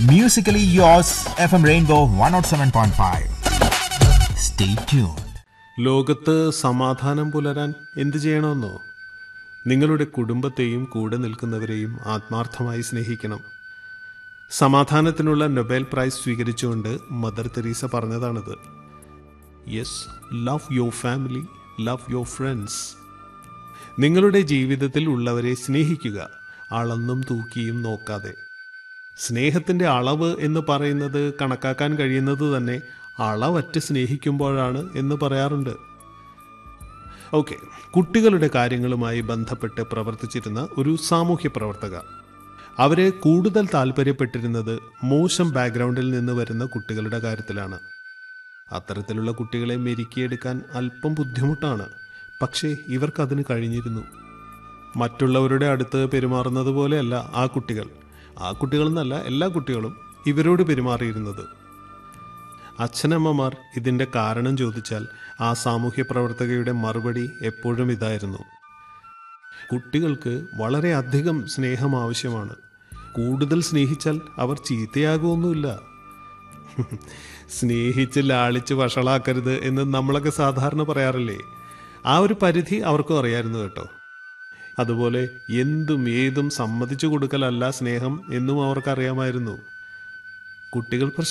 Musically yours, FM Rainbow 107.5. Stay tuned. ലോകത്ത് സമാധാനം പുലരാൻ എന്തു ചെയ്യണമെന്നോ നിങ്ങളുടെ കുടുംബത്തെയും കൂടെ നിൽക്കുന്നവരെയും ആത്മാർത്ഥമായി സ്നേഹിക്കണം സമാധാനത്തിനുള്ള നൊബേൽ പ്രൈസ് സ്വീകരിച്ചുകൊണ്ട് മദർ തെരീസ പറഞ്ഞതാണിത് yes love your family love your friends നിങ്ങളുടെ ജീവിതത്തിൽ ഉള്ളവരെ സ്നേഹിക്കുക അളന്നും തൂക്കിയും നോക്കാതെ സ്നേഹത്തിൻ്റെ അളവ് എന്ന് പറയുന്നത് കണക്കാക്കാൻ കഴിയുന്നത് തന്നെ അളവറ്റ് സ്നേഹിക്കുമ്പോഴാണ് എന്ന് പറയാറുണ്ട് ഓക്കെ കുട്ടികളുടെ കാര്യങ്ങളുമായി ബന്ധപ്പെട്ട് പ്രവർത്തിച്ചിരുന്ന ഒരു സാമൂഹ്യ പ്രവർത്തക അവരെ കൂടുതൽ താല്പര്യപ്പെട്ടിരുന്നത് മോശം ബാക്ക്ഗ്രൗണ്ടിൽ നിന്ന് വരുന്ന കുട്ടികളുടെ കാര്യത്തിലാണ് അത്തരത്തിലുള്ള കുട്ടികളെ മെരുക്കിയെടുക്കാൻ അല്പം ബുദ്ധിമുട്ടാണ് പക്ഷേ ഇവർക്കതിന് കഴിഞ്ഞിരുന്നു മറ്റുള്ളവരുടെ അടുത്ത് പെരുമാറുന്നത് പോലെയല്ല ആ കുട്ടികൾ ആ കുട്ടികളെന്നല്ല എല്ലാ കുട്ടികളും ഇവരോട് പെരുമാറിയിരുന്നത് അച്ഛനമ്മമാർ ഇതിൻ്റെ കാരണം ചോദിച്ചാൽ ആ സാമൂഹ്യ പ്രവർത്തകയുടെ മറുപടി എപ്പോഴും ഇതായിരുന്നു കുട്ടികൾക്ക് വളരെ അധികം സ്നേഹം ആവശ്യമാണ് കൂടുതൽ സ്നേഹിച്ചാൽ അവർ ചീത്തയാകുമൊന്നുമില്ല സ്നേഹിച്ച് ലാളിച്ച് വഷളാക്കരുത് എന്ന് നമ്മളൊക്കെ സാധാരണ പറയാറില്ലേ ആ ഒരു പരിധി അവർക്കും അറിയായിരുന്നു കേട്ടോ അതുപോലെ എന്തും ഏതും സമ്മതിച്ചു കൊടുക്കലല്ല സ്നേഹം എന്നും അവർക്കറിയാമായിരുന്നു കുട്ടികൾ